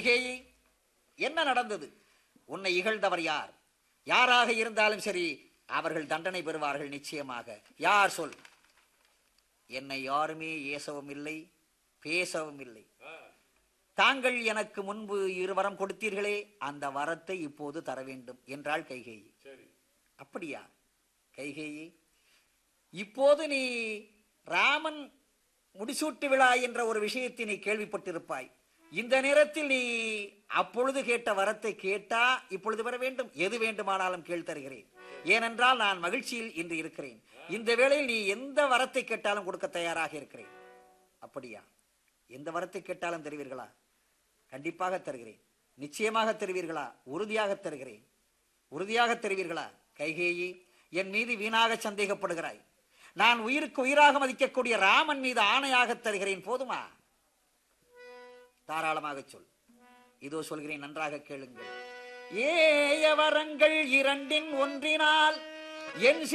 கைகேயி என்ன நடந்தது உன்னை இகழ்ந்தவர் யார் யாராக இருந்தாலும் சரி அவர்கள் தண்டனை பெறுவார்கள் நிச்சயமாக யார் சொல் என்னை யாருமே ஏசவும் இல்லை பேசவும் இல்லை தாங்கள் எனக்கு முன்பு இரு வரம் கொடுத்தீர்களே அந்த வரத்தை இப்போது தர வேண்டும் என்றாள் கைகேயி அப்படியா கைகேயி இப்போது நீ ராமன் முடிசூட்டு விழா என்ற ஒரு விஷயத்தை நீ கேள்விப்பட்டிருப்பாய் இந்த நேரத்தில் நீ அப்பொழுது கேட்ட வரத்தை கேட்டா இப்பொழுது வர வேண்டும் எது வேண்டுமானாலும் கேள் தருகிறேன் ஏனென்றால் நான் மகிழ்ச்சியில் இன்று இருக்கிறேன் இந்த வேளையில் நீ எந்த வரத்தை கேட்டாலும் கொடுக்க தயாராக இருக்கிறேன் அப்படியா எந்த வரத்தை கேட்டாலும் தருவீர்களா கண்டிப்பாக தருகிறேன் நிச்சயமாக தருவீர்களா உறுதியாக தருகிறேன் உறுதியாக தருவீர்களா கைகேயி என் மீது வீணாக சந்தேகப்படுகிறாய் நான் உயிருக்கு உயிராக மதிக்கக்கூடிய ராமன் மீது ஆணையாக தருகிறேன் போதுமா தாராளமாக சொல் இதோ சொல்கிறேன் நன்றாக கேளுங்கள் ஏய வரங்கள் இரண்டின் ஒன்றினால் என்